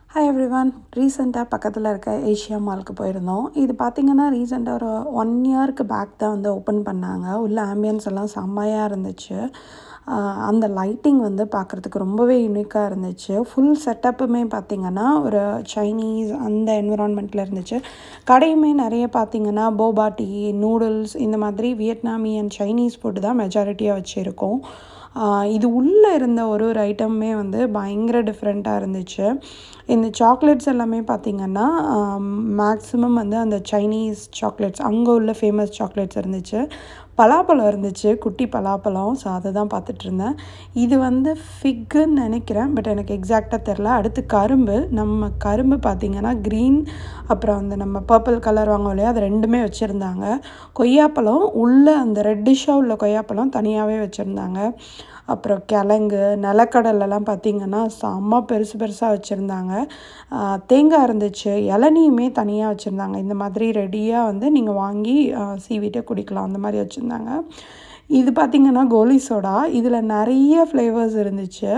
hi everyone ரீசெண்டாக பக்கத்தில் இருக்க ஏஷியா மாலுக்கு போயிருந்தோம் இது பார்த்திங்கன்னா ரீசெண்டாக ஒரு ஒன் இயருக்கு பேக் தான் வந்து ஓப்பன் பண்ணாங்க உள்ள ஆம்பியன்ஸ் எல்லாம் செம்மையாக இருந்துச்சு ஆஹ் அந்த லைட்டிங் வந்து பார்க்குறதுக்கு ரொம்பவே யூனிக்காக இருந்துச்சு ஃபுல் செட்டப்புமே பார்த்திங்கன்னா ஒரு சைனீஸ் அந்த என்விரான்மெண்ட்டில் இருந்துச்சு கடையுமே நிறைய பார்த்திங்கன்னா போபா டீ நூடுல்ஸ் இந்த மாதிரி வியட்நாமியன் சைனீஸ் ஃபுட்டு தான் மெஜாரிட்டியாக வச்சுருக்கோம் ஆஹ் இது உள்ளே இருந்த ஒரு ஒரு ஐட்டமுமே வந்து பயங்கர டிஃப்ரெண்ட்டாக இருந்துச்சு இந்த சாக்லேட்ஸ் எல்லாமே பார்த்திங்கன்னா மேக்ஸிமம் வந்து அந்த சைனீஸ் சாக்லேட்ஸ் அங்கே உள்ள ஃபேமஸ் சாக்லேட்ஸ் இருந்துச்சு பலாப்பழம் இருந்துச்சு குட்டி பலாப்பழம் ஸோ அதை தான் பார்த்துட்டு இருந்தேன் இது வந்து ஃபிக்குன்னு நினைக்கிறேன் பட் எனக்கு எக்ஸாக்டாக தெரில அடுத்து கரும்பு நம்ம கரும்பு பார்த்திங்கன்னா க்ரீன் அப்புறம் அந்த நம்ம பர்பிள் கலர் வாங்குவோம் இல்லையா அது ரெண்டுமே வச்சுருந்தாங்க கொய்யாப்பழம் உள்ளே அந்த ரெட்டிஷாக உள்ள கொய்யாப்பழம் தனியாகவே வச்சுருந்தாங்க அப்புறம் கிழங்கு நிலக்கடலெல்லாம் பார்த்திங்கன்னா செம்ம பெருசு பெருசாக வச்சுருந்தாங்க தேங்காய் இருந்துச்சு இளநியுமே தனியாக வச்சுருந்தாங்க இந்த மாதிரி ரெடியாக வந்து நீங்கள் வாங்கி சீவிட்டு குடிக்கலாம் அந்த மாதிரி வச்சுருந்தாங்க இது பார்த்திங்கன்னா கோலி சோடா இதில் நிறைய ஃப்ளேவர்ஸ் இருந்துச்சு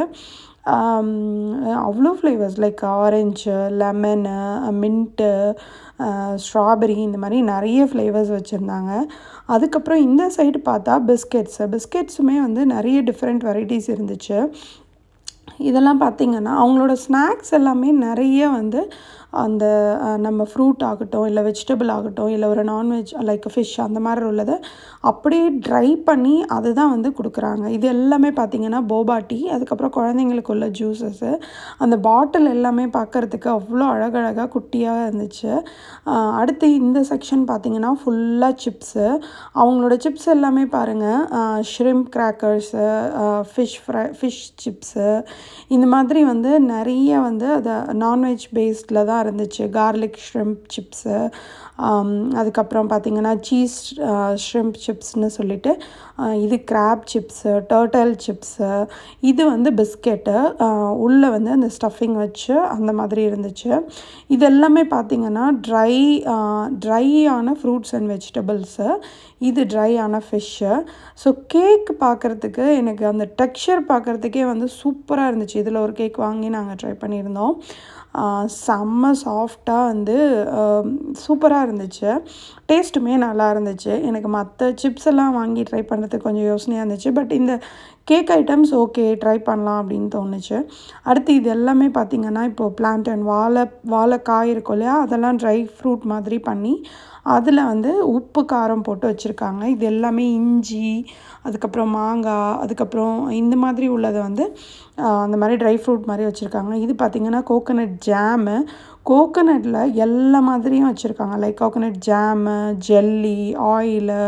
அவ்வளோ flavours like orange lemon mint strawberry இந்த மாதிரி நிறைய ஃப்ளேவர்ஸ் வச்சுருந்தாங்க அதுக்கப்புறம் இந்த சைடு பார்த்தா பிஸ்கெட்ஸு பிஸ்கெட்ஸுமே வந்து நிறைய டிஃப்ரெண்ட் வெரைட்டிஸ் இருந்துச்சு இதெல்லாம் பார்த்திங்கன்னா அவங்களோட ஸ்நாக்ஸ் எல்லாமே நிறைய வந்து அந்த நம்ம ஃப்ரூட் ஆகட்டும் இல்லை வெஜிடபிள் ஆகட்டும் இல்லை ஒரு நான்வெஜ் லைக் ஃபிஷ் அந்த மாதிரி உள்ளதை அப்படியே ட்ரை பண்ணி அதை தான் வந்து கொடுக்குறாங்க இது எல்லாமே பார்த்திங்கன்னா போபா டீ அதுக்கப்புறம் குழந்தைங்களுக்கு உள்ள ஜூஸஸ்ஸு அந்த பாட்டில் எல்லாமே பார்க்குறதுக்கு அவ்வளோ அழகழகாக குட்டியாக இருந்துச்சு அடுத்து இந்த செக்ஷன் பார்த்திங்கன்னா ஃபுல்லாக சிப்ஸு அவங்களோட சிப்ஸ் எல்லாமே பாருங்கள் shrimp crackers fish fry fish chips இந்த மாதிரி வந்து நிறைய வந்து அதை நான்வெஜ் பேஸ்டில் தான் இருந்துச்சு கார்லிக் ஷ்ரிம்ப் சிப்ஸு அதுக்கப்புறம் பார்த்திங்கன்னா சீஸ் ஷ்ரிம்ப் சிப்ஸ்னு சொல்லிட்டு இது கிராப் சிப்ஸு டர்ட்டல் சிப்ஸு இது வந்து பிஸ்கெட்டு உள்ளே வந்து அந்த ஸ்டஃபிங் வச்சு அந்த மாதிரி இருந்துச்சு இது எல்லாமே பார்த்திங்கன்னா ட்ரை ட்ரையான ஃப்ரூட்ஸ் அண்ட் வெஜிடபிள்ஸு இது ட்ரையான ஃபிஷ்ஷு ஸோ கேக் பார்க்குறதுக்கு எனக்கு அந்த டெக்ஸ்சர் பார்க்குறதுக்கே வந்து சூப்பராக இருந்துச்சு இதில் ஒரு கேக் வாங்கி நாங்கள் ட்ரை பண்ணியிருந்தோம் செம்ம சாஃப்டாக வந்து சூப்பராக இருந்துச்சு டேஸ்ட்டுமே நல்லா இருந்துச்சு எனக்கு மற்ற சிப்ஸ் எல்லாம் வாங்கி ட்ரை பண்ணுறதுக்கு கொஞ்சம் யோசனையாக இருந்துச்சு பட் இந்த கேக் ஐட்டம்ஸ் ஓகே ட்ரை பண்ணலாம் அப்படின்னு தோணுச்சு அடுத்து இது எல்லாமே பார்த்திங்கன்னா இப்போது பிளான்டன் வாழை வாழைக்காய் இருக்கும் இல்லையா அதெல்லாம் ட்ரை ஃப்ரூட் மாதிரி பண்ணி அதில் வந்து உப்பு காரம் போட்டு வச்சுருக்காங்க இது எல்லாமே இஞ்சி அதுக்கப்புறம் மாங்காய் அதுக்கப்புறம் இந்த மாதிரி உள்ளதை வந்து அந்த மாதிரி ட்ரை ஃப்ரூட் மாதிரி வச்சுருக்காங்க இது பார்த்திங்கன்னா கோகனட் ஜாமு கோகனட்டில் எல்லா மாதிரியும் வச்சுருக்காங்க like coconut jam jelly oil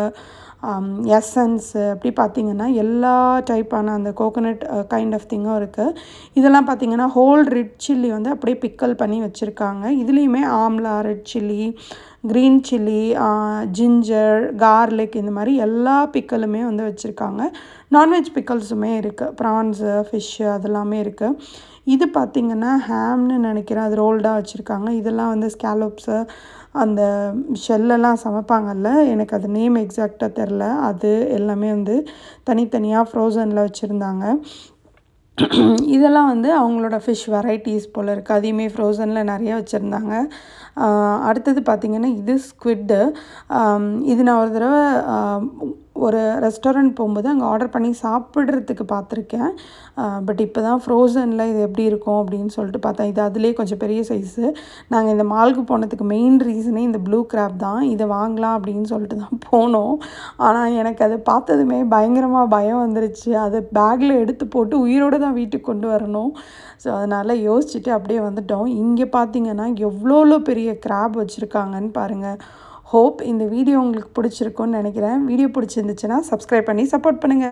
essence அப்படி பார்த்திங்கன்னா எல்லா டைப்பான அந்த கோகனட் கைண்ட் ஆஃப் திங்கும் இருக்குது இதெல்லாம் பார்த்திங்கன்னா ஹோல் ரெட் சில்லி வந்து அப்படியே பிக்கல் பண்ணி வச்சுருக்காங்க இதுலேயுமே amla red chilli green chilli ginger garlic இந்த மாதிரி எல்லா பிக்கலுமே வந்து வச்சுருக்காங்க நான்வெஜ் பிக்கல்ஸுமே இருக்குது ப்ரான்ஸு ஃபிஷ்ஷு அதெல்லாமே இருக்குது இது பார்த்திங்கன்னா ஹேம்னு நினைக்கிறேன் அது ரோல்டாக வச்சுருக்காங்க இதெல்லாம் வந்து ஸ்கேலோப்ஸு அந்த ஷெல்லெல்லாம் சமைப்பாங்கல்ல எனக்கு அது நேம் எக்ஸாக்டாக தெரில அது எல்லாமே வந்து தனித்தனியாக ஃப்ரோசனில் வச்சுருந்தாங்க இதெல்லாம் வந்து அவங்களோட ஃபிஷ் வெரைட்டிஸ் போல் இருக்குது அதையுமே ஃப்ரோசனில் நிறைய வச்சுருந்தாங்க அடுத்தது பார்த்திங்கன்னா இது ஸ்குவிட்டு இது நான் ஒரு தடவை ஒரு ரெஸ்டாரண்ட் போகும்போது அங்கே ஆர்டர் பண்ணி சாப்பிட்றதுக்கு பார்த்துருக்கேன் பட் இப்போ தான் ஃப்ரோசனில் இது எப்படி இருக்கும் அப்படின்னு சொல்லிட்டு பார்த்தேன் இது அதுலேயே கொஞ்சம் பெரிய சைஸு நாங்கள் இந்த மாலுக்கு போனதுக்கு மெயின் ரீசனே இந்த ப்ளூ கிராப் தான் இதை வாங்கலாம் அப்படின்னு சொல்லிட்டு தான் போனோம் ஆனால் எனக்கு அது பார்த்ததுமே பயங்கரமாக பயம் வந்துருச்சு அதை பேக்கில் எடுத்து போட்டு உயிரோடு தான் வீட்டுக்கு கொண்டு வரணும் ஸோ அதனால் யோசிச்சுட்டு அப்படியே வந்துட்டோம் இங்கே பார்த்தீங்கன்னா எவ்வளோ பெரிய கிராப் வச்சுருக்காங்கன்னு பாருங்கள் ஹோப் இந்த வீடியோ உங்களுக்கு பிடிச்சிருக்குன்னு நினைக்கிறேன் வீடியோ பிடிச்சிருந்துச்சுன்னா சப்ஸ்கிரைப் பண்ணி சப்போர்ட் பண்ணுங்கள்